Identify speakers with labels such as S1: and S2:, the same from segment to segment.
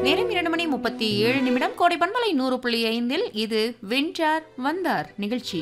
S1: நேரம் இரண்டு மணி முப்பத்தி ஏழு நிமிடம் கோடை பண்பலை நூறு புள்ளி ஐந்தில் இது வென்றார் வந்தார் நிகழ்ச்சி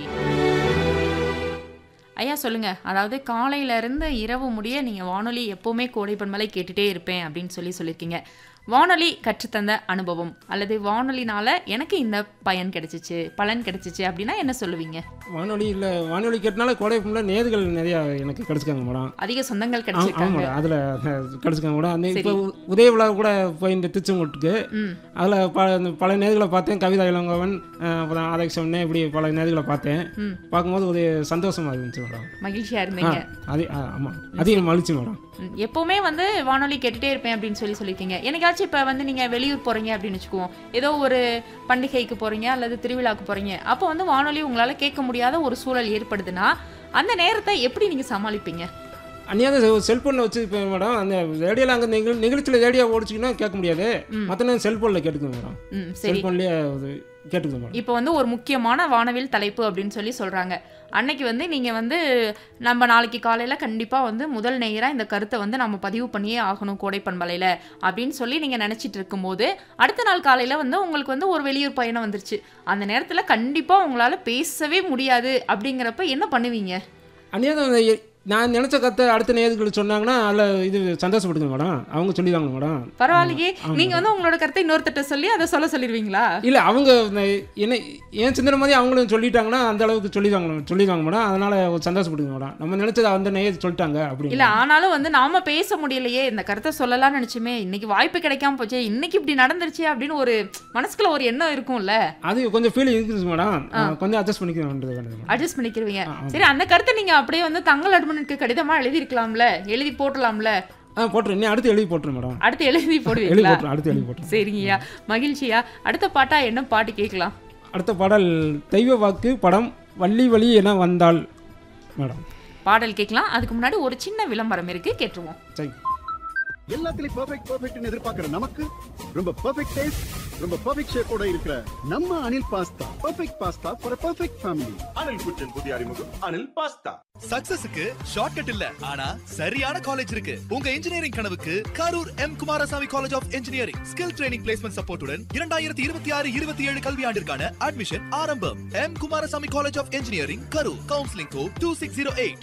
S1: ஐயா சொல்லுங்க அதாவது காலையில இருந்து இரவு முடிய நீங்க வானொலி எப்பவுமே கோடை பண்பலை கேட்டுட்டே இருப்பேன் அப்படின்னு சொல்லி சொல்லியிருக்கீங்க வானொலி கற்றுத்தந்த அனுபவம் அல்லது வானொலினால எனக்கு இந்த பயன் கிடைச்சிச்சு பலன் கிடைச்சிச்சு அப்படின்னா என்ன சொல்லுவீங்க
S2: வானொலி இல்லை வானொலி கேட்டனால கோடை ஃபுல்லாக நேர்கள் நிறையா எனக்கு கிடச்சிக்காங்க மேடம்
S1: அதிக சொந்தங்கள்
S2: ஆமாம்
S1: கிடைச்சிருக்காங்க
S2: மேடம் அதில் கிடச்சிக்காங்க மேடம் அந்த இப்போ உதய விழா கூட போயிருந்த திருச்செங்கோட்டுக்கு
S1: ம்
S2: அதில் ப அந்த பல நேர்களை பார்த்தேன் கவிதா இளங்கோவன் அஹ், அப்புறம் ஆதக் சொன்னேன் இப்படி பல நேர்களை பார்த்தேன்
S1: ம்
S2: பார்க்கும்போது ஒரு சந்தோஷமாக இருந்துச்சு மேடம்
S1: மகிழ்ச்சியா
S2: ஆ
S1: இருந்தீங்க
S2: அதே ஆ, ஆமாம் அதிகம் மகிழ்ச்சி மேடம்
S1: ம், எப்பவுமே வந்து வானொலி கேட்டுட்டே இருப்பேன் அப்படின்னு சொல்லி சொல்லியிருக்கீங்க என்னைக்காச்சும் இப்போ வந்து நீங்கள் வெளியூர் போகிறீங்க அப்படின்னு வச்சுக்குவோம் ஏதோ ஒரு பண்டிகைக்கு போகிறீங்க அல்லது திருவிழாக்கு போகிறீங்க அப்போ வந்து வானொலி உங்களால் கேட்க முடியாத ஒரு சூழல் ஏற்படுதுன்னா அந்த நேரத்தை எப்படி நீங்கள் சமாளிப்பீங்க
S2: அந்நியாத செல்ஃபோனில் வச்சு இப்போ மேடம் அந்த ரேடியோவில் அங்கே நிகழ் நிகழ்ச்சியில் ரேடியோ ஓடிச்சிங்கன்னா கேட்க முடியாது மற்ற நேரம் செல்ஃபோனில் கேட்டுக்குங்க மேடம்
S1: ம் சரி
S2: செல்ஃபோன்லேயே அது கேட்டுக்குங்க மேடம்
S1: இப்போ வந்து ஒரு முக்கியமான வானவில் தலைப்பு அப்படின்னு சொல்லி சொல்கிறாங்க அன்னைக்கு வந்து நீங்கள் வந்து நம்ம நாளைக்கு காலையில் கண்டிப்பாக வந்து முதல் நேயராக இந்த கருத்தை வந்து நம்ம பதிவு பண்ணியே ஆகணும் கோடை பண்பலையில் அப்படின்னு சொல்லி நீங்கள் நினச்சிட்டு இருக்கும்போது அடுத்த நாள் காலையில் வந்து உங்களுக்கு வந்து ஒரு வெளியூர் பயணம் வந்துருச்சு அந்த நேரத்தில் கண்டிப்பாக உங்களால் பேசவே முடியாது அப்படிங்கிறப்ப என்ன பண்ணுவீங்க
S2: அந்நியாத நான் நினச்ச கத்தை அடுத்த நேர்கள் சொன்னாங்கன்னா அதில் இது சந்தோஷப்படுங்க மேடம் அவங்க சொல்லிடுவாங்க மேடம்
S1: பரவாயில்லையே நீங்கள் வந்து உங்களோட கருத்தை இன்னொருத்தட்ட சொல்லி அதை சொல்ல சொல்லிடுவீங்களா
S2: இல்லை அவங்க இந்த என்ன ஏன் சிந்தனை மாதிரி அவங்களும் சொல்லிட்டாங்கன்னா அந்த அளவுக்கு சொல்லிடுவாங்க சொல்லிடுவாங்க மேடம் அதனால் சந்தோஷப்படுங்க மேடம் நம்ம நினச்சது அந்த நேயர் சொல்லிட்டாங்க அப்படி
S1: இல்ல ஆனாலும் வந்து நாம பேச முடியலையே இந்த கருத்தை சொல்லலாம்னு நினைச்சுமே இன்னைக்கு வாய்ப்பு கிடைக்காம போச்சே இன்னைக்கு இப்படி நடந்துருச்சு அப்படின்னு ஒரு மனசுக்குள்ள ஒரு எண்ணம் இருக்கும்ல
S2: அது கொஞ்சம் ஃபீல் இருக்குது மேடம் கொஞ்சம் அட்ஜஸ்ட் பண்ணிக்க வேண்டியது வேண்டியது மேடம்
S1: அட்ஜஸ்ட் பண்ணிக்கிறவீங்க சரி அந்த கருத்தை நீங்க அப்படியே வந்து தங்கள் அட்மனுக்கு கடிதமா எழுதி இருக்கலாம்ல எழுதி போட்டலாம்ல
S2: ஆ போட்டுரு நீ அடுத்து எழுதி போட்டுரு மேடம்
S1: அடுத்து எழுதி
S2: எழுதி
S1: போடுவீங்களா
S2: போட்டுரு அடுத்து எழுதி போட்டுரு
S1: சரிங்கய்யா மகிழ்ச்சியா அடுத்த பாட்டா என்ன பாட்டு கேட்கலாம்
S2: அடுத்த பாடல் தெய்வ வாக்கு படம் வள்ளி வழி என வந்தாள் மேடம்
S1: பாடல் கேட்கலாம் அதுக்கு முன்னாடி ஒரு சின்ன விளம்பரம் இருக்கு கேட்டுருவோம்
S2: சரி
S3: எல்லாத்துலயும் பெர்ஃபெக்ட் பெர்ஃபெக்ட்னு எதிர்பார்க்கிற நமக்கு ரொம்ப பெர்ஃபெக்ட் டேஸ்ட் ரொம்ப பெர்ஃபெக்ட் ஷேப்போட இருக்கிற நம்ம Anil pasta perfect pasta for perfect family
S4: Anil kitchen புதிய அறிமுகம் அனில் பாஸ்தா
S5: சக்சஸுக்கு ஷார்ட்கட் இல்ல ஆனா சரியான காலேஜ் இருக்கு உங்க இன்ஜினியரிங் கனவுக்கு Karur M Kumarasamy college of engineering skill training placement சப்போர்ட்டுடன் இரண்டாயிரத்தி இருபத்தி ஆறு இருபத்தி ஏழு கல்வியாண்டிற்கான அட்மிஷன் ஆரம்பம் M Kumarasamy college of engineering Karur counselling code two six zero eight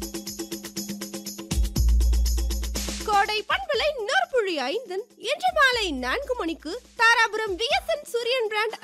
S6: Kodai பண்பலை நற்புழி ஐந்தன் இன்று மாலை நான்கு மணிக்கு தாராபுரம் விஎஸ்என் சூரியன் பிராண்ட்